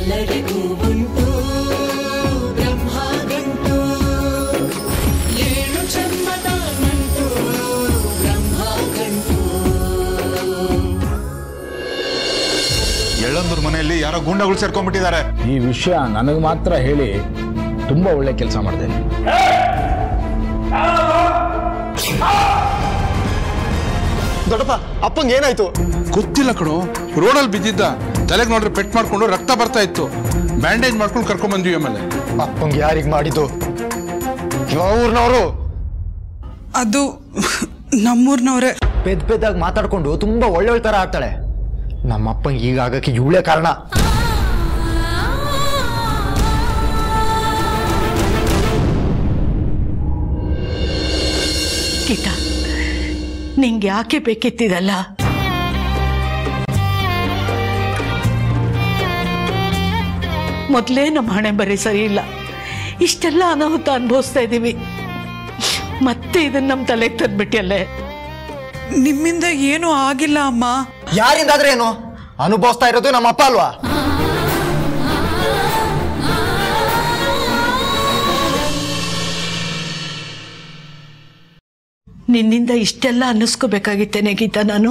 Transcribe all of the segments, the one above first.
ಎಲ್ಲರಿಗೂ ಉಂಟು ಬ್ರಹ್ಮ ಗಂಟು ಏಳು ಜನ್ಮದ ನಂಟು ಬ್ರಹ್ಮ ಗಂಟು ಎಳ್ಳಂದೂರ್ ಮನೆಯಲ್ಲಿ ಯಾರೋ ಗೂಂಡಗಳು ಸೇರ್ಕೊಂಡ್ಬಿಟ್ಟಿದ್ದಾರೆ ಈ ವಿಷಯ ನನಗೆ ಮಾತ್ರ ಹೇಳಿ ತುಂಬ ಒಳ್ಳೆ ಕೆಲಸ ಮಾಡಿದೆ ದೊಡ್ಡಪ್ಪ ಅಪ್ಪಂಗೆ ಏನಾಯ್ತು ಗೊತ್ತಿಲ್ಲ ಕಣೋ ರೋಡಲ್ಲಿ ಬಿದ್ದಿದ್ದ ತಲೆಗೆ ನೋಡ್ರೆ ಪೆಟ್ ಮಾಡ್ಕೊಂಡು ರಕ್ತ ಬರ್ತಾ ಇತ್ತು ಬ್ಯಾಂಡೇಜ್ ಮಾಡ್ಕೊಂಡು ಕರ್ಕೊಂಡ್ ಬಂದ್ವಿ ಆಮೇಲೆ ಅಪ್ಪಂಗೆ ಯಾರಿಗೆ ಮಾಡಿದ್ದು ಯಾವ ಊರ್ನವರು ಅದು ನಮ್ಮೂರ್ನವ್ರೆ ಪೆದ್ ಪೆದ್ದಾಗಿ ಮಾತಾಡ್ಕೊಂಡು ತುಂಬಾ ಒಳ್ಳೆ ಒಳ್ಳೆ ತರ ಆಡ್ತಾಳೆ ನಮ್ಮ ಅಪ್ಪಂಗೆ ಈಗ ಆಗಕ್ಕೆ ಇವಳೇ ಕಾರಣ ಗೀತಾ ನಿಂಗೆ ಯಾಕೆ ಬೇಕಿತ್ತಿದಲ್ಲ ಮೊದಲೇ ನಮ್ಮ ಹಣೆ ಬರೀ ಸರಿ ಇಲ್ಲ ಇಷ್ಟೆಲ್ಲ ಅನಾಹುತ ಅನುಭವಿಸ್ತಾ ಇದ್ದೀವಿ ಮತ್ತೆ ಇದನ್ನ ನಮ್ಮ ತಲೆಗೆ ತಂದ್ಬಿಟ್ಟಿಯಲ್ಲೇ ನಿಮ್ಮಿಂದ ಏನೂ ಆಗಿಲ್ಲ ಅಮ್ಮ ಯಾರಿಂದಾದ್ರೆ ಏನು ಅನುಭವಿಸ್ತಾ ಇರೋದು ನಮ್ಮ ಅಪ್ಪ ಅಲ್ವಾ ನಿನ್ನಿಂದ ಇಷ್ಟೆಲ್ಲ ಅನ್ನಿಸ್ಕೋಬೇಕಾಗಿತ್ತೇನೆ ಗೀತಾ ನಾನು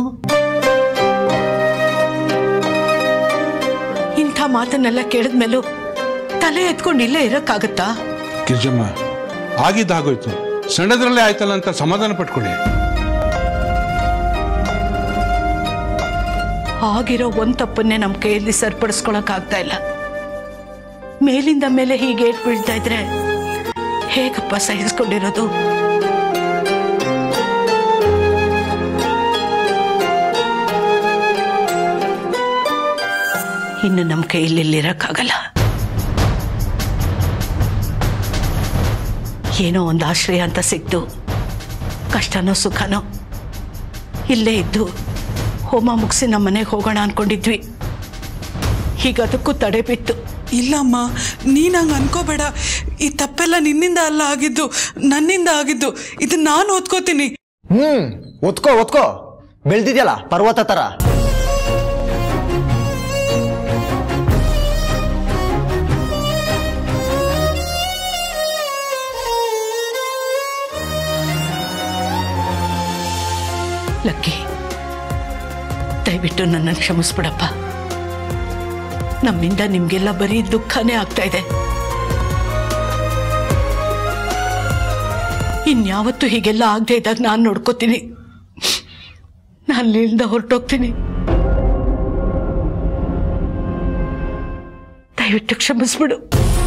ಇಂಥ ಮಾತನ್ನೆಲ್ಲ ಕೇಳಿದ್ಮೇಲೂ ತಲೆ ಎತ್ಕೊಂಡು ಇಲ್ಲೇ ಇರಕ್ಕಾಗತ್ತಾ ಗಿರ್ಜಮ್ಮ ಆಗಿದ್ದಾಗೋಯ್ತು ಸಣ್ಣದ್ರಲ್ಲೇ ಆಯ್ತಲ್ಲ ಅಂತ ಸಮಾಧಾನ ಪಟ್ಕೊಳ್ಳಿ ಆಗಿರೋ ಒಂದ್ ತಪ್ಪನ್ನೇ ನಮ್ಮ ಕೈಯಲ್ಲಿ ಸರಿಪಡಿಸ್ಕೊಳಕ್ ಆಗ್ತಾ ಇಲ್ಲ ಮೇಲಿಂದ ಮೇಲೆ ಹೀಗೆ ಏಟ್ ಬೀಳ್ತಾ ಇದ್ರೆ ಹೇಗಪ್ಪ ಸಹಿಸ್ಕೊಂಡಿರೋದು ಇನ್ನು ನಮ್ಮ ಕೈಯಲ್ಲಿ ಇಲ್ಲಿರಕ್ಕಾಗಲ್ಲ ಏನೋ ಒಂದು ಆಶ್ರಯ ಅಂತ ಸಿಕ್ತು ಕಷ್ಟನೋ ಸುಖನೋ ಇಲ್ಲೇ ಇದ್ದು ಹೋಮ ಮುಗಿಸಿ ನಮ್ಮ ಮನೆಗೆ ಹೋಗೋಣ ಅನ್ಕೊಂಡಿದ್ವಿ ಈಗ ಅದಕ್ಕೂ ತಡೆ ಬಿತ್ತು ಇಲ್ಲಮ್ಮ ನೀನ್ ಹಂಗ ಅನ್ಕೋಬೇಡ ಈ ತಪ್ಪೆಲ್ಲ ನಿನ್ನಿಂದ ಅಲ್ಲ ಆಗಿದ್ದು ನನ್ನಿಂದ ಆಗಿದ್ದು ಇದು ನಾನು ಓದ್ಕೋತೀನಿ ಹ್ಮ್ ಒತ್ಕೋ ಒತ್ಕೋ ಬೆಳ್ದಿದ್ಯಲ್ಲ ಪರ್ವತ ತರ ಲಕ್ಕಿ ದಯವಿಟ್ಟು ನನ್ನನ್ನು ಕ್ಷಮಿಸ್ಬಿಡಪ್ಪ ನಮ್ಮಿಂದ ನಿಮ್ಗೆಲ್ಲ ಬರೀ ದುಃಖನೇ ಆಗ್ತಾ ಇದೆ ಇನ್ಯಾವತ್ತೂ ಹೀಗೆಲ್ಲ ಆಗದೆ ಇದ್ದಾಗ ನಾನು ನೋಡ್ಕೋತೀನಿ ನಾನು ಅಲ್ಲಿಂದ ಹೊರಟೋಗ್ತೀನಿ ದಯವಿಟ್ಟು ಕ್ಷಮಿಸ್ಬಿಡು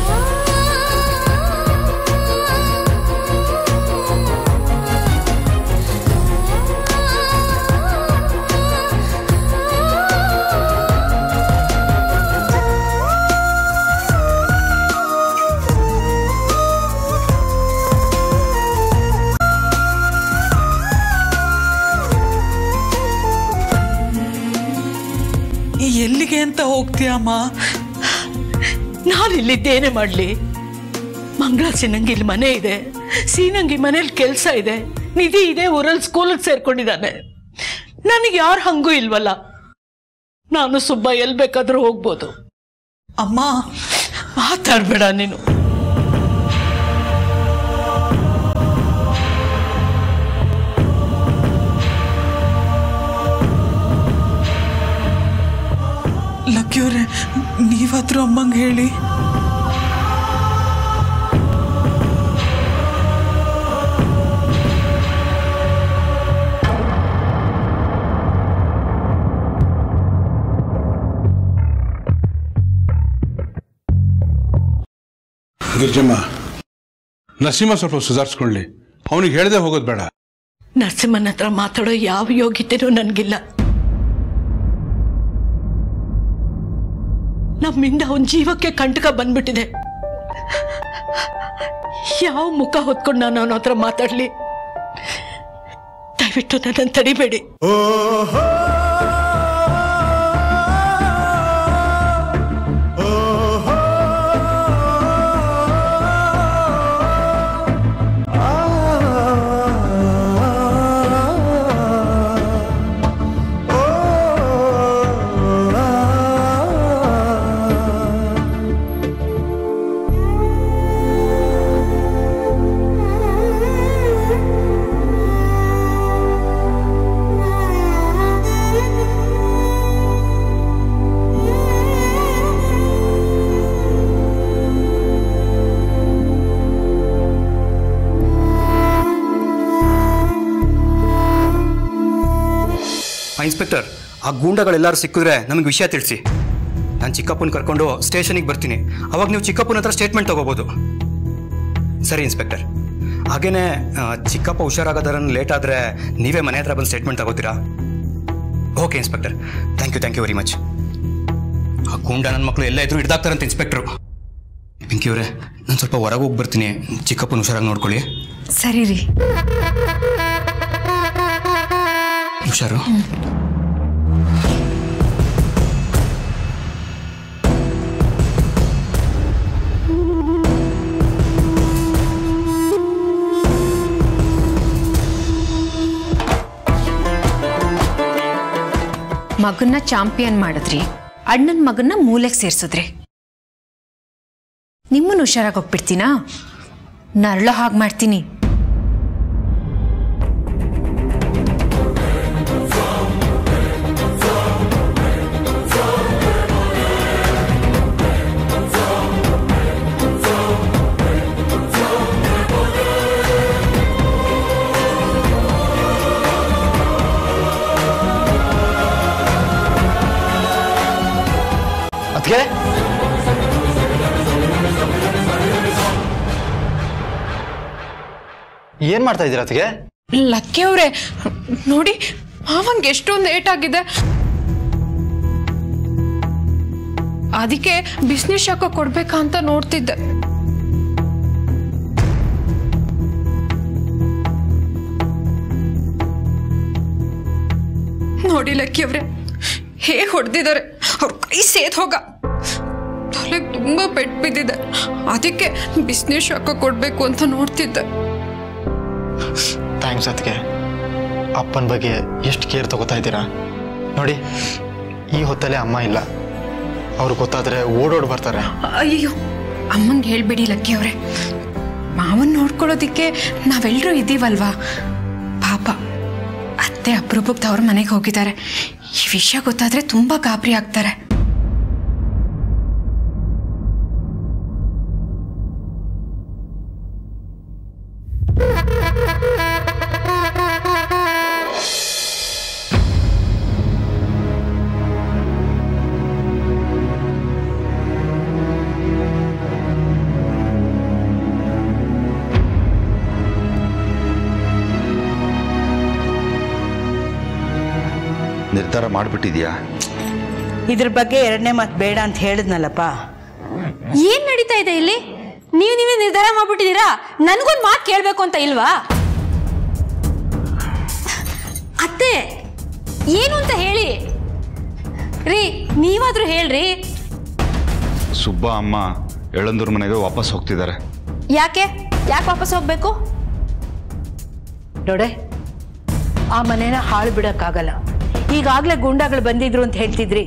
ಎಲ್ಲಿಗೆ ಅಂತ ಹೋಗ್ತೀಯಮ್ಮ ನಾನು ಇಲ್ಲಿದ್ದೇನೆ ಮಾಡಲಿ ಮಂಗಳ ಸಿನಂಗಿ ಇಲ್ಲಿ ಮನೆ ಇದೆ ಸೀನಂಗಿ ಮನೇಲಿ ಕೆಲಸ ಇದೆ ನಿಧಿ ಇದೆ ಊರಲ್ಲಿ ಸ್ಕೂಲಿಗೆ ಸೇರ್ಕೊಂಡಿದ್ದಾನೆ ನನಗೆ ಯಾರು ಹಂಗೂ ಇಲ್ವಲ್ಲ ನಾನು ಸುಬ್ಬ ಎಲ್ಲಿ ಬೇಕಾದ್ರೂ ಹೋಗ್ಬೋದು ಅಮ್ಮ ಮಾತಾಡ್ಬೇಡ ನೀನು ಲಕ್ಕಿಯವ್ರೆ ನೀವಾದ್ರೂ ಅಮ್ಮಂಗೆ ಹೇಳಿ ಗಿರ್ಜಮ್ಮ ನರಸಿಂಹ ಸ್ವಲ್ಪ ಸುಧಾರಿಸ್ಕೊಳ್ಳಿ ಅವನಿಗೆ ಹೇಳದೆ ಹೋಗೋದು ಬೇಡ ನರಸಿಂಹನ ಹತ್ರ ಮಾತಾಡೋ ಯಾವ ಯೋಗ್ಯತೆನೂ ನನಗಿಲ್ಲ ನಮ್ಮಿಂದ ಅವನ ಜೀವಕ್ಕೆ ಕಂಟಕ ಬಂದ್ಬಿಟ್ಟಿದೆ ಯಾವ ಮುಖ ಹೊತ್ಕೊಂಡು ನಾನು ಅವನ ಹತ್ರ ಮಾತಾಡ್ಲಿ ದಯವಿಟ್ಟು ನನ್ನನ್ನು ತಡಿಬೇಡಿ ಇನ್ಸ್ಪೆಕ್ಟರ್ ಆ ಗೂಂಡಗಳೆಲ್ಲರೂ ಸಿಕ್ಕಿದ್ರೆ ನಮಗೆ ವಿಷಯ ತಿಳಿಸಿ ನಾನು ಚಿಕ್ಕಪ್ಪನ ಕರ್ಕೊಂಡು ಸ್ಟೇಷನಿಗೆ ಬರ್ತೀನಿ ಅವಾಗ ನೀವು ಚಿಕ್ಕಪ್ಪನ ಹತ್ರ ಸ್ಟೇಟ್ಮೆಂಟ್ ತಗೋಬೋದು ಸರಿ ಇನ್ಸ್ಪೆಕ್ಟರ್ ಹಾಗೇನೆ ಆ, ಚಿಕ್ಕಪ್ಪ ಹುಷಾರಾಗೋದರನ್ನು ಲೇಟ್ ಆದರೆ ನೀವೇ ಮನೆ ಹತ್ರ ಬಂದು ಸ್ಟೇಟ್ಮೆಂಟ್ ತಗೋತೀರಾ okay inspector thank you thank you very much ಆ ಗೂಂಡ ನನ್ನ ಮಕ್ಕಳು ಎಲ್ಲ ಇದ್ರು ಹಿಡ್ದಾಕ್ತಾರಂತೆ ಇನ್ಸ್ಪೆಕ್ಟ್ರು ಪಿಂಕಿ ಅವರೇ ನಾನು ಸ್ವಲ್ಪ ಹೊರಗೆ ಹೋಗಿ ಬರ್ತೀನಿ ಚಿಕ್ಕಪ್ಪನ ಹುಷಾರಾಗಿ ನೋಡ್ಕೊಳ್ಳಿ ಸರಿ ರೀ ಹುಷಾರು ಮಗನ್ನ ಚಾಂಪಿಯನ್ ಮಾಡಿದ್ರಿ ಅಣ್ಣನ ಮಗನ್ನ ಮೂಲೆಗೆ ಸೇರ್ಸಿದ್ರಿ ನಿಮ್ಮನ್ನು ಹುಷಾರಾಗಿ ಹೋಗ್ಬಿಡ್ತೀನಾ ನರಳೋ ಹಾಗೆ ಮಾಡ್ತೀನಿ ಅದಕ್ಕೆ ಏನ್ ಮಾಡ್ತಾ ಇದ್ದೀರಾ ಅದಕ್ಕೆ ಲಕ್ಕಿ ಅವ್ರೆ ನೋಡಿ ಮಾವಂಗೆ ಎಷ್ಟೊಂದು ಏಟ್ ಆಗಿದೆ ಅದಕ್ಕೆ ಬಿಸ್ನೆಸ್ ಶಾಖ ಕೊಡ್ಬೇಕಾ ಅಂತ ನೋಡ್ತಿದ್ದೆ ನೋಡಿ ಲಕ್ಕಿ ಅವ್ರೆ ಹೇಗೆ ಹೊಡೆದಿದ್ದಾರೆ ಅವ್ರ ಕೈ ಸೇದ್ ಹೋಗ ತಲೆಗೆ ತುಂಬಾ ಪೆಟ್ಟು ಬಿದ್ದಿದೆ ಅದಕ್ಕೆ ಬಿಸ್ನೆಸ್ ಶಾಖ ಕೊಡ್ಬೇಕು ಅಂತ ನೋಡ್ತಿದ್ದೆ ಥ್ಯಾಂಕ್ಸ್ ಅದಕ್ಕೆ ಅಪ್ಪನ ಬಗ್ಗೆ ಎಷ್ಟು ಕೇರ್ ತಗೋತಾ ಇದ್ದೀರಾ ನೋಡಿ ಈ ಹೊತ್ತಲ್ಲೇ ಅಮ್ಮ ಇಲ್ಲ ಅವ್ರು ಗೊತ್ತಾದ್ರೆ ಓಡೋಡ್ ಬರ್ತಾರೆ ಅಯ್ಯೋ ಅಮ್ಮಂಗೆ ಹೇಳ್ಬೇಡಿ ಲಕ್ಕಿ ಅವ್ರೆ ಮಾವನ್ ನೋಡ್ಕೊಳ್ಳೋದಿಕ್ಕೆ ನಾವೆಲ್ಲರೂ ಇದ್ದೀವಲ್ವಾ ಪಾಪ ಅತ್ತೆ ಅಪರೂಪಕ್ಕೆ ಅವ್ರ ಮನೆಗೆ ಹೋಗಿದ್ದಾರೆ ಈ ವಿಷಯ ಗೊತ್ತಾದ್ರೆ ತುಂಬಾ ಗಾಬರಿ ಆಗ್ತಾರೆ ನಿರ್ಧಾರ ಮಾಡಿಬಿಟ್ಟಿದ್ಯಾ ಇದ್ರ ಬಗ್ಗೆ ಎರಡನೇ ಮಾತು ಬೇಡ ಅಂತ ಹೇಳಿದ್ನಲ್ಲಪ್ಪ ಏನ್ ನಡೀತಾ ಇದೆ ಇಲ್ಲಿ ನೀವು ನೀವೇ ನಿರ್ಧಾರ ಮಾಡ್ಬಿಟ್ಟಿದ್ದೀರಾ ನನ್ಗೊಂದು ಮಾತು ಕೇಳಬೇಕು ಅಂತ ಇಲ್ವಾ ಅತ್ತೆ ಏನು ಅಂತ ಹೇಳಿ ರೀ ನೀವಾದ್ರೂ ಹೇಳ್ರಿ ಸುಬ್ಬ ಅಮ್ಮ ಎಳಂದೂರ್ ಮನೆಗೆ ವಾಪಸ್ ಹೋಗ್ತಿದ್ದಾರೆ ಯಾಕೆ ಯಾಕೆ ವಾಪಸ್ ಹೋಗ್ಬೇಕು ನೋಡೆ ಆ ಮನೇನ ಹಾಳು ಬಿಡಕ್ಕಾಗಲ್ಲ ಈಗಾಗಲೇ ಗುಂಡಾಗಳು ಬಂದಿದ್ರು ಅಂತ ಹೇಳ್ತಿದ್ರಿ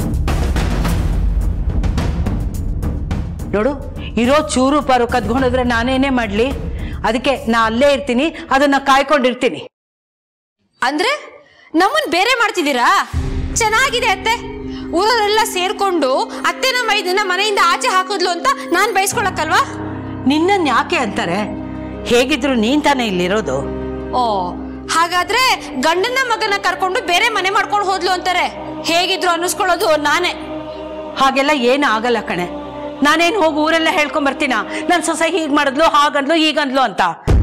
ನೋಡು ಇರೋ ಚೂರು ಪಾರು ಕದ್ಕೊಂಡೋದ್ರೆ ನಾನೇನೇ ಮಾಡ್ಲಿ ಅದಕ್ಕೆ ನಾ ಅಲ್ಲೇ ಇರ್ತೀನಿ ಅದನ್ನ ಕಾಯ್ಕೊಂಡಿರ್ತೀನಿ ಅಂದ್ರೆ ನಮ್ಮನ್ ಬೇರೆ ಮಾಡ್ತಿದ್ದೀರಾ ಚೆನ್ನಾಗಿದೆ ಅತ್ತೆ ಊರಲ್ಲೆಲ್ಲ ಸೇರ್ಕೊಂಡು ಅತ್ತೆ ನಮ್ಮ ಇದನ್ನ ಮನೆಯಿಂದ ಆಚೆ ಹಾಕಿದ್ಲು ಅಂತ ನಾನ್ ಬಯಸ್ಕೊಳಕ್ಕಲ್ವಾ ನಿನ್ನನ್ ಯಾಕೆ ಅಂತಾರೆ ಹೇಗಿದ್ರು ನೀನ್ ತಾನೇ ಇಲ್ಲಿರೋದು ಓ ಹಾಗಾದ್ರೆ ಗಂಡನ ಮಗನ ಕರ್ಕೊಂಡು ಬೇರೆ ಮನೆ ಮಾಡ್ಕೊಂಡು ಹೋದ್ಲು ಅಂತಾರೆ ಹೇಗಿದ್ರು ಅನ್ನಿಸ್ಕೊಳ್ಳೋದು ನಾನೇ ಹಾಗೆಲ್ಲ ಏನು ಆಗಲ್ಲ ಕಣೆ ನಾನೇನು ಹೋಗಿ ಊರೆಲ್ಲ ಹೇಳ್ಕೊಂಡ್ ಬರ್ತೀನ ನನ್ನ ಸೊಸೆ ಹೀಗ್ ಮಾಡಿದ್ಲು ಹಾಗಂದ್ಲು ಹೀಗಂದ್ಲು ಅಂತ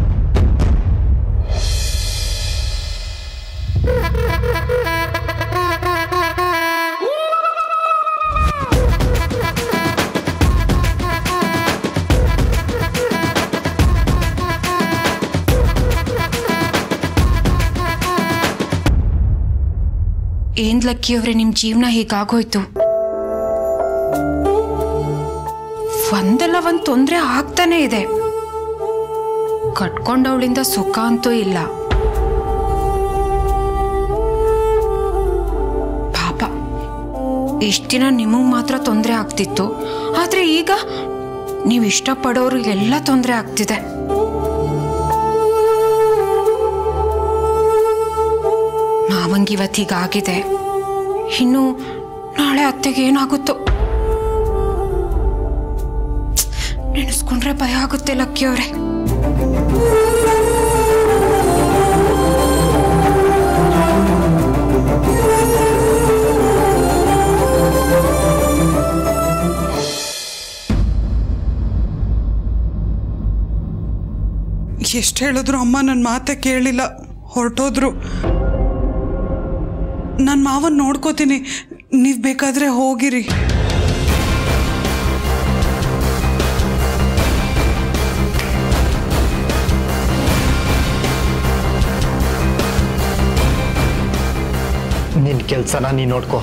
ಏನ್ ಲಕ್ಕಿಯವ್ರೆ ನಿಮ್ ಜೀವನ ಹೀಗಾಗೋಯ್ತು ಒಂದಲ್ಲ ಒಂದ್ ತೊಂದ್ರೆ ಆಗ್ತಾನೆ ಇದೆ ಕಟ್ಕೊಂಡವಳಿಂದ ಸುಖ ಅಂತೂ ಇಲ್ಲ ಪಾಪ ಇಷ್ಟ ದಿನ ನಿಮಗ್ ಮಾತ್ರ ತೊಂದರೆ ಆಗ್ತಿತ್ತು ಆದ್ರೆ ಈಗ ನೀವು ಇಷ್ಟಪಡೋರಿಗೆಲ್ಲ ತೊಂದರೆ ಆಗ್ತಿದೆ ಮಾವಂಗಿವತ್ತು ಹೀಗಾಗಿದೆ ಇನ್ನು ನಾಳೆ ಅತ್ತೆಗೆ ಏನಾಗುತ್ತೋ ನೆನೆಸ್ಕೊಂಡ್ರೆ ಭಯ ಆಗುತ್ತೆ ಲಕ್ಕಿಯವ್ರೆ ಆ ಎಷ್ಟು ಹೇಳಿದ್ರು ಅಮ್ಮ ನನ್ನ ಮಾತೆ ಕೇಳಿಲ್ಲ ಹೊರಟೋದ್ರು ನನ್ನ ಮಾವನ್ ನೋಡ್ಕೋತೀನಿ ನೀವು ಬೇಕಾದ್ರೆ ಹೋಗಿರಿ ನಿನ್ನ ಕೆಲಸನ ನೀ ನೋಡ್ಕೋ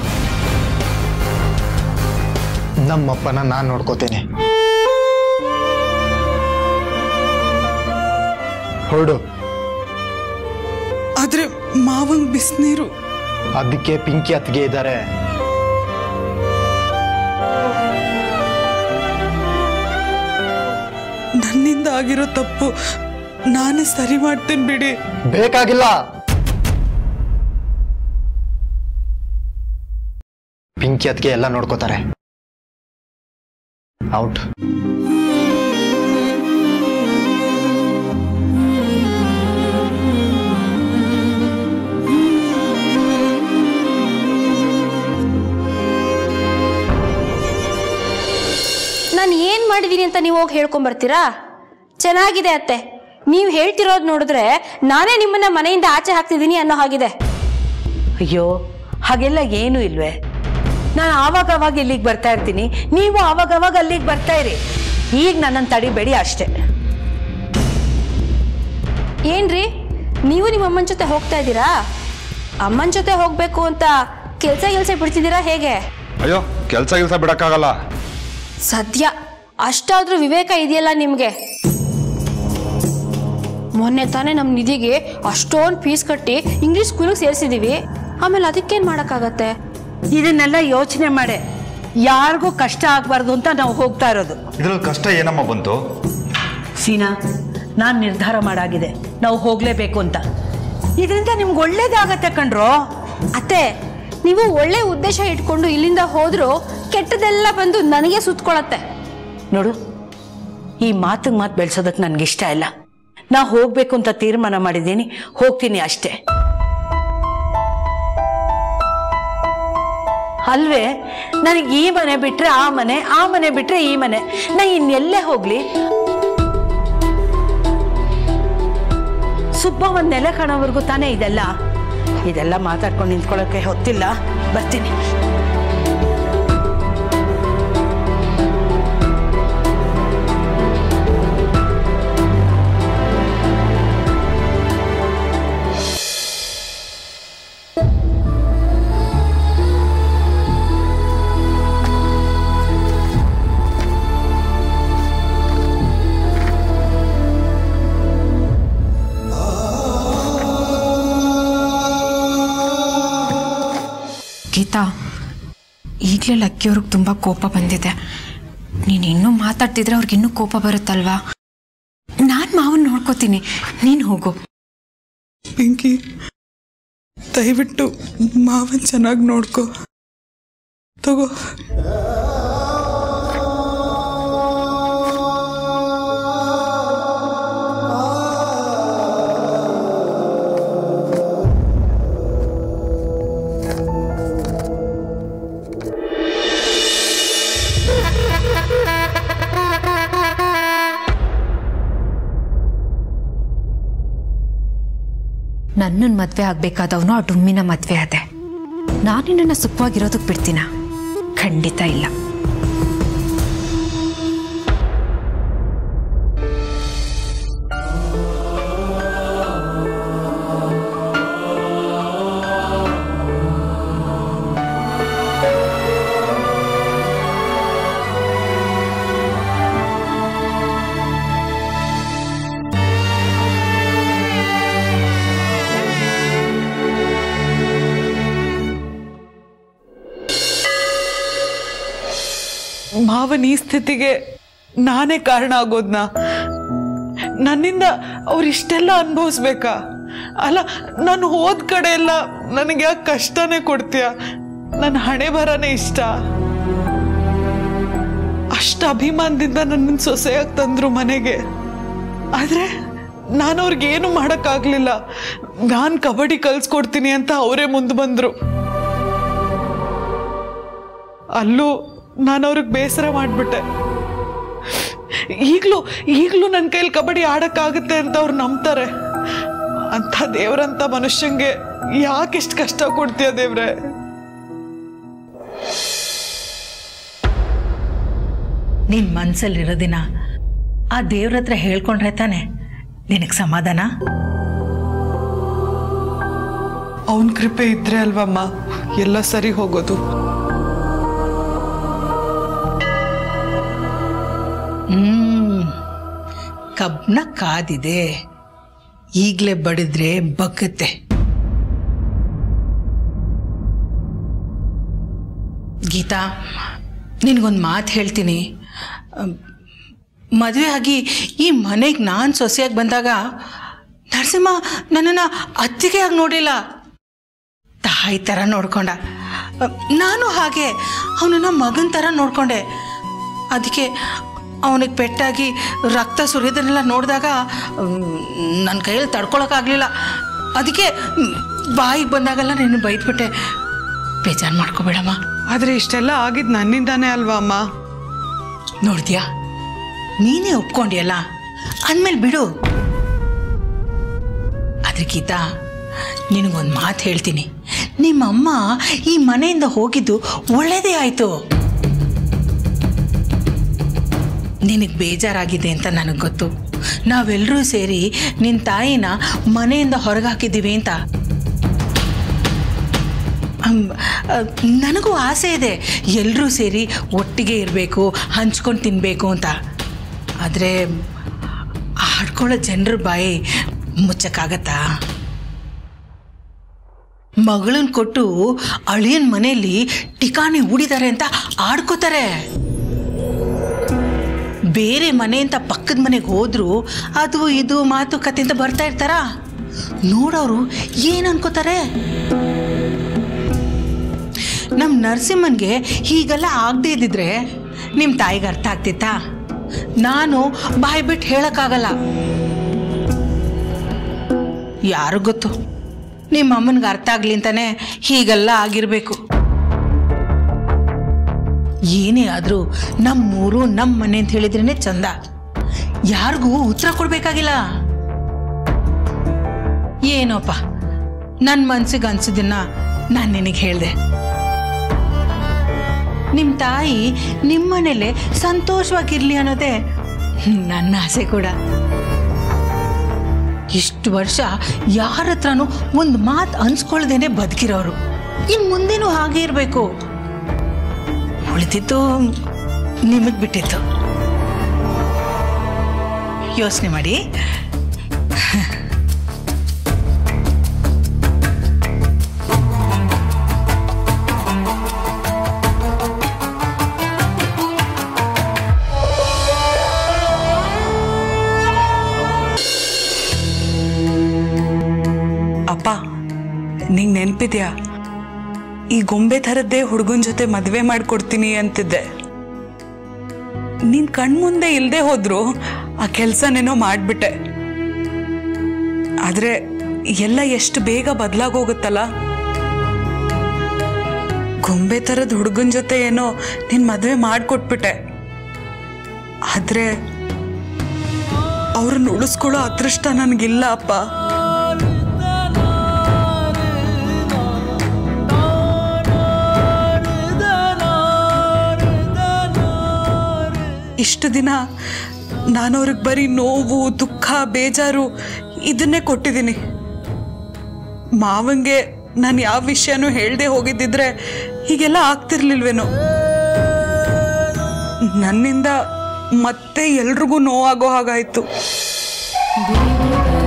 ನಮ್ಮಪ್ಪನ ನಾನು ನೋಡ್ಕೋತೇನೆ ಹೊರಡು ಆದ್ರೆ ಮಾವಂಗ್ ಬಿಸಿನೀರು ಅದಕ್ಕೆ ಪಿಂಕಿ ಅತ್ತಿಗೆ ಇದ್ದಾರೆ ನನ್ನಿಂದ ಆಗಿರೋ ತಪ್ಪು ನಾನೇ ಸರಿ ಮಾಡ್ತೀನಿ ಬಿಡಿ ಬೇಕಾಗಿಲ್ಲ ಪಿಂಕಿ ಅತ್ತಿಗೆ ಎಲ್ಲ ನೋಡ್ಕೋತಾರೆ ಔಟ್ ನಾನು ಏನು ಮಾಡಿದ್ದೀನಿ ಅಂತ ನೀವು ಹೋಗಿ ಹೇಳ್ಕೊಂಬರ್ತೀರಾ ಚೆನ್ನಾಗಿದೆ ಅತ್ತೆ ನೀವು ಹೇಳ್ತಿರೋದು ನೋಡಿದ್ರೆ ನಾನೇ ನಿಮ್ಮನ್ನ ಮನೆಯಿಂದ ಆಚೆ ಹಾಕ್ತಿದ್ದೀನಿ ಅನ್ನೋ ಹಾಗಿದೆ ಅಯ್ಯೋ ಹಾಗೆಲ್ಲ ಏನೂ ಇಲ್ವೇ ನಾನು ಆವಾಗ ಅವಾಗ ಇಲ್ಲಿಗೆ ಬರ್ತಾ ಇರ್ತೀನಿ ನೀವು ಆವಾಗ ಅವಾಗ ಅಲ್ಲಿಗೆ ಬರ್ತಾ ಇರಿ ಈಗ ನನ್ನನ್ನು ತಡಿಬೇಡಿ ಅಷ್ಟೇ ಏನ್ರಿ ನೀವು ನಿಮ್ಮ ಅಮ್ಮನ ಜೊತೆ ಹೋಗ್ತಾ ಇದ್ದೀರಾ ಅಮ್ಮನ ಜೊತೆ ಹೋಗ್ಬೇಕು ಅಂತ ಕೆಲಸ ಕೆಲಸ ಬಿಡ್ತಿದ್ದೀರಾ ಹೇಗೆ ಅಯ್ಯೋ ಕೆಲಸ ಗಿಲ್ಸ ಬಿಡಕ್ಕಾಗಲ್ಲ ಸದ್ಯ ಅಷ್ಟಾದ್ರೂ ವಿವೇಕ ಇದೆಯಲ್ಲ ನಿಮಗೆ ಮೊನ್ನೆ ತಾನೇ ನಮ್ಮ ನಿಧಿಗೆ ಅಷ್ಟೊಂದು ಫೀಸ್ ಕಟ್ಟಿ ಇಂಗ್ಲೀಷ್ ಸ್ಕೂಲಿಗೆ ಸೇರಿಸಿದೀವಿ ಆಮೇಲೆ ಅದಕ್ಕೇನು ಮಾಡೋಕ್ಕಾಗತ್ತೆ ಇದನ್ನೆಲ್ಲ ಯೋಚನೆ ಮಾಡೆ ಯಾರಿಗೂ ಕಷ್ಟ ಆಗಬಾರ್ದು ಅಂತ ನಾವು ಹೋಗ್ತಾ ಇರೋದು ಇದ್ರಲ್ಲಿ ಕಷ್ಟ ಏನಮ್ಮ ಬಂತು ಸೀನಾ ನಾನು ನಿರ್ಧಾರ ಮಾಡಾಗಿದೆ ನಾವು ಹೋಗಲೇಬೇಕು ಅಂತ ಇದರಿಂದ ನಿಮ್ಗೆ ಒಳ್ಳೇದಾಗತ್ತೆ ಕಣ್ರೋ ಅತ್ತೆ ನೀವು ಒಳ್ಳೆ ಉದ್ದೇಶ ಇಟ್ಕೊಂಡು ಇಲ್ಲಿಂದ ಹೋದ್ರೂ ಕೆಟ್ಟದೆಲ್ಲ ಬಂದು ನನಗೆ ಸುತ್ಕೊಳತ್ತೆ ನೋಡು ಈ ಮಾತಿಗೆ ಮಾತು ಬೆಳೆಸೋದಕ್ಕೆ ನನಗಿಷ್ಟ ಇಲ್ಲ ನಾ ಹೋಗ್ಬೇಕು ಅಂತ ತೀರ್ಮಾನ ಮಾಡಿದ್ದೀನಿ ಹೋಗ್ತೀನಿ ಅಷ್ಟೇ ಅಲ್ವೇ ನನಗೆ ಈ ಮನೆ ಬಿಟ್ರೆ ಆ ಮನೆ ಆ ಮನೆ ಬಿಟ್ರೆ ಈ ಮನೆ ನಾ ಇನ್ನೆಲ್ಲೇ ಹೋಗ್ಲಿ ಸುಬ್ಬ ಒಂದ್ ನೆಲೆ ಕಾಣೋವರೆಗೂ ತಾನೇ ಇದೆಲ್ಲ ಇದೆಲ್ಲ ಮಾತಾಡ್ಕೊಂಡು ನಿಂತ್ಕೊಳ್ಳೋಕೆ ಹೊತ್ತಿಲ್ಲ ಬರ್ತೀನಿ ಗೀತಾ ಈಗಲೇ ಲಕ್ಕಿಯವ್ರಿಗೆ ತುಂಬ ಕೋಪ ಬಂದಿದೆ ನೀನು ಇನ್ನೂ ಮಾತಾಡ್ತಿದ್ರೆ ಅವ್ರಿಗೆ ಇನ್ನೂ ಕೋಪ ಬರುತ್ತಲ್ವಾ ನಾನು ಮಾವನ್ ನೋಡ್ಕೋತೀನಿ ನೀನು ಹೋಗು ಪಿಂಕಿ ದಯವಿಟ್ಟು ಮಾವನ್ ಚೆನ್ನಾಗಿ ನೋಡ್ಕೋ ತಗೋ ನನ್ನನ್ನು ಮದುವೆ ಆಗಬೇಕಾದವನು ಆ ಡುಮ್ಮಿನ ಮದುವೆ ಆದೆ ನಾನು ನಿನ್ನನ್ನು ಸುಖವಾಗಿರೋದಕ್ಕೆ ಬಿಡ್ತೀನ ಖಂಡಿತ ಇಲ್ಲ ಮಾವನ್ ಈ ಸ್ಥಿತಿಗೆ ನಾನೇ ಕಾರಣ ಆಗೋದ್ನ ನನ್ನಿಂದ ಅವ್ರು ಇಷ್ಟೆಲ್ಲ ಅನುಭವಿಸ್ಬೇಕಾ ಅಲ್ಲ ನಾನು ಹೋದ ಕಡೆ ಎಲ್ಲ ನನಗೆ ಯಾಕೆ ಕಷ್ಟನೇ ಕೊಡ್ತೀಯ ನನ್ನ ಹಣೆ ಬರನೇ ಇಷ್ಟ ಅಷ್ಟು ಅಭಿಮಾನದಿಂದ ನನ್ನನ್ನು ಸೊಸೆಯಾಗಿ ತಂದ್ರು ಮನೆಗೆ ಆದ್ರೆ ನಾನು ಅವ್ರಿಗೆ ಏನು ಮಾಡೋಕ್ಕಾಗ್ಲಿಲ್ಲ ನಾನು ಕಬಡ್ಡಿ ಕಲ್ಸ್ಕೊಡ್ತೀನಿ ಅಂತ ಅವರೇ ಮುಂದೆ ಬಂದ್ರು ಅಲ್ಲೂ ನಾನು ಅವ್ರಿಗೆ ಬೇಸರ ಮಾಡಿಬಿಟ್ಟೆ ಈಗಲೂ ಈಗಲೂ ನನ್ನ ಕೈಲಿ ಕಬಡ್ಡಿ ಆಡೋಕ್ಕಾಗುತ್ತೆ ಅಂತ ಅವ್ರು ನಂಬ್ತಾರೆ ಅಂಥ ದೇವ್ರಂಥ ಮನುಷ್ಯಂಗೆ ಯಾಕೆಷ್ಟು ಕಷ್ಟ ಕೊಡ್ತೀಯ ದೇವ್ರೆ ನಿನ್ನ ಮನಸ್ಸಲ್ಲಿರೋದಿನ ಆ ದೇವ್ರ ಹತ್ರ ಹೇಳ್ಕೊಂಡ್ರೆ ತಾನೆ ನಿನಗೆ ಸಮಾಧಾನ ಅವನ ಕೃಪೆ ಇದ್ರೆ ಅಲ್ವಮ್ಮ ಎಲ್ಲ ಸರಿ ಹೋಗೋದು ಹ್ಮ್ ಕಬ್ನ ಕಾದಿದೆ ಈಗಲೇ ಬಡಿದ್ರೆ ಬಗ್ಗತ್ತೆ ಗೀತಾ ನಿನಗೊಂದು ಮಾತು ಹೇಳ್ತೀನಿ ಮದುವೆ ಆಗಿ ಈ ಮನೆಗೆ ನಾನು ಸೊಸೆಯಾಗಿ ಬಂದಾಗ ನರಸಿಂಹ ನನ್ನನ್ನು ಅತ್ತಿಗೆ ಆಗಿ ನೋಡಿಲ್ಲ ತಾಯಿ ಥರ ನೋಡ್ಕೊಂಡ ನಾನು ಹಾಗೆ ಅವನನ್ನ ಮಗನ ಥರ ನೋಡ್ಕೊಂಡೆ ಅದಕ್ಕೆ ಅವನಿಗೆ ಪೆಟ್ಟಾಗಿ ರಕ್ತ ಸುರಿಯೋದನ್ನೆಲ್ಲ ನೋಡಿದಾಗ ನನ್ನ ಕೈಯಲ್ಲಿ ತಡ್ಕೊಳಕ್ಕಾಗಲಿಲ್ಲ ಅದಕ್ಕೆ ಬಾಯಿಗೆ ಬಂದಾಗೆಲ್ಲ ನೀನು ಬೈದ್ಬಿಟ್ಟೆ ಬೇಜಾರು ಮಾಡ್ಕೋಬೇಡಮ್ಮ ಆದ್ರೆ ಇಷ್ಟೆಲ್ಲ ಆಗಿದ್ ನನ್ನಿಂದಾನೇ ಅಲ್ವಾ ಅಮ್ಮ ನೋಡ್ದ್ಯಾ ನೀನೇ ಒಪ್ಕೊಂಡಿಯಲ್ಲ ಅಂದ್ಮೇಲೆ ಬಿಡು ಆದ್ರೆ ಗೀತಾ ನಿನಗೊಂದು ಮಾತು ಹೇಳ್ತೀನಿ ನಿಮ್ಮಮ್ಮ ಈ ಮನೆಯಿಂದ ಹೋಗಿದ್ದು ಒಳ್ಳೇದೇ ಆಯ್ತು ನಿನಗೆ ಬೇಜಾರಾಗಿದೆ ಅಂತ ನನಗೆ ಗೊತ್ತು ನಾವೆಲ್ಲರೂ ಸೇರಿ ನಿನ್ನ ತಾಯಿನ ಮನೆಯಿಂದ ಹೊರಗೆ ಹಾಕಿದ್ದೀವಿ ಅಂತ ಅಮ್, ಅ, ನನಗೂ ಆಸೆ ಇದೆ ಎಲ್ಲರೂ ಸೇರಿ ಒಟ್ಟಿಗೆ ಇರಬೇಕು ಹಂಚ್ಕೊಂಡು ತಿನ್ನಬೇಕು ಅಂತ ಆದರೆ ಆಡ್ಕೊಳ್ಳೋ ಜನರ ಬಾಯಿ ಮುಚ್ಚಕ್ಕಾಗತ್ತಾ ಮಗಳನ್ನ ಕೊಟ್ಟು ಅಳಿಯನ್ ಮನೆಯಲ್ಲಿ ಟಿಕಾಣಿ ಹೂಡಿದ್ದಾರೆ ಅಂತ ಆಡ್ಕೋತಾರೆ ಬೇರೆ ಮನೆ ಅಂತ ಪಕ್ಕದ ಮನೆಗೆ ಹೋದ್ರು ಅದು ಇದು ಮಾತುಕತೆ ಅಂತ ಬರ್ತಾ ಇರ್ತಾರ ನೋಡೋರು ಏನು ಅನ್ಕೋತಾರೆ ನಮ್ಮ ನರಸಿಂಹನ್ಗೆ ಹೀಗೆಲ್ಲ ಆಗದೆ ಇದ್ದಿದ್ರೆ ನಿಮ್ಮ ತಾಯಿಗೆ ಅರ್ಥ ಆಗ್ತಿತ್ತಾ ನಾನು ಬಾಯಿ ಬಿಟ್ಟು ಹೇಳಕ್ಕಾಗಲ್ಲ ಯಾರು ಗೊತ್ತು ನಿಮ್ಮ ಅಮ್ಮನಿಗೆ ಅರ್ಥ ಆಗ್ಲಿ ಅಂತಾನೆ ಹೀಗೆಲ್ಲ ಆಗಿರ್ಬೇಕು ಏನೇ ಆದರೂ ನಮ್ಮೂರು ನಮ್ಮ ಮನೆ ಅಂತ ಹೇಳಿದ್ರೇನೆ ಚಂದ ಯಾರಿಗೂ ಉತ್ತರ ಕೊಡ್ಬೇಕಾಗಿಲ್ಲ ಏನೋಪ್ಪ ನನ್ನ ಮನ್ಸಿಗೆ ಅನ್ಸಿದ್ದನ್ನ ನಾನು ನಿನಗೆ ಹೇಳಿದೆ ನಿಮ್ಮ ತಾಯಿ ನಿಮ್ಮನೇಲೆ ಸಂತೋಷವಾಗಿರ್ಲಿ ಅನ್ನೋದೇ ನನ್ನ ಆಸೆ ಕೂಡ ಇಷ್ಟು ವರ್ಷ ಯಾರ ಹತ್ರನೂ ಒಂದು ಮಾತು ಅನ್ಸ್ಕೊಳ್ದೇನೆ ಬದುಕಿರೋರು ಇನ್ನು ಮುಂದೇನೂ ಹಾಗೆ ಇರಬೇಕು ಉಳಿದಿದ್ದು ನಿಮಗೆ ಬಿಟ್ಟಿತ್ತು ಯೋಚನೆ ಮಾಡಿ ಅಪ್ಪ ನಿಂಗೆ ನೆನಪಿದ್ಯಾ ಈ ಗೊಂಬೆ ಥರದ್ದೇ ಹುಡುಗನ ಜೊತೆ ಮದುವೆ ಮಾಡ್ಕೊಡ್ತೀನಿ ಅಂತಿದ್ದೆ ನೀನ್ ಕಣ್ಮುಂದೆ ಇಲ್ಲದೆ ಹೋದ್ರು ಆ ಕೆಲಸನೇನೋ ಮಾಡಿಬಿಟ್ಟೆ ಆದ್ರೆ ಎಲ್ಲ ಎಷ್ಟು ಬೇಗ ಬದಲಾಗೋಗುತ್ತಲ್ಲ ಗೊಂಬೆ ಥರದ ಹುಡುಗನ ಜೊತೆ ಏನೋ ನಿನ್ ಮದುವೆ ಮಾಡಿಕೊಟ್ಬಿಟ್ಟೆ ಆದ್ರೆ ಅವ್ರನ್ನ ಉಳಿಸ್ಕೊಳ್ಳೋ ಅದೃಷ್ಟ ನನಗಿಲ್ಲ ಅಪ್ಪ ಇಷ್ಟು ದಿನ ನಾನು ಅವ್ರಿಗೆ ಬರೀ ನೋವು ದುಃಖ ಬೇಜಾರು ಇದನ್ನೇ ಕೊಟ್ಟಿದ್ದೀನಿ ಮಾವಂಗೆ ನಾನು ಯಾವ ವಿಷಯನೂ ಹೇಳ್ದೆ ಹೋಗಿದ್ದಿದ್ರೆ ಹೀಗೆಲ್ಲ ಆಗ್ತಿರ್ಲಿಲ್ವೇನೋ ನನ್ನಿಂದ ಮತ್ತೆ ಎಲ್ರಿಗೂ ನೋವಾಗೋ ಹಾಗಾಯ್ತು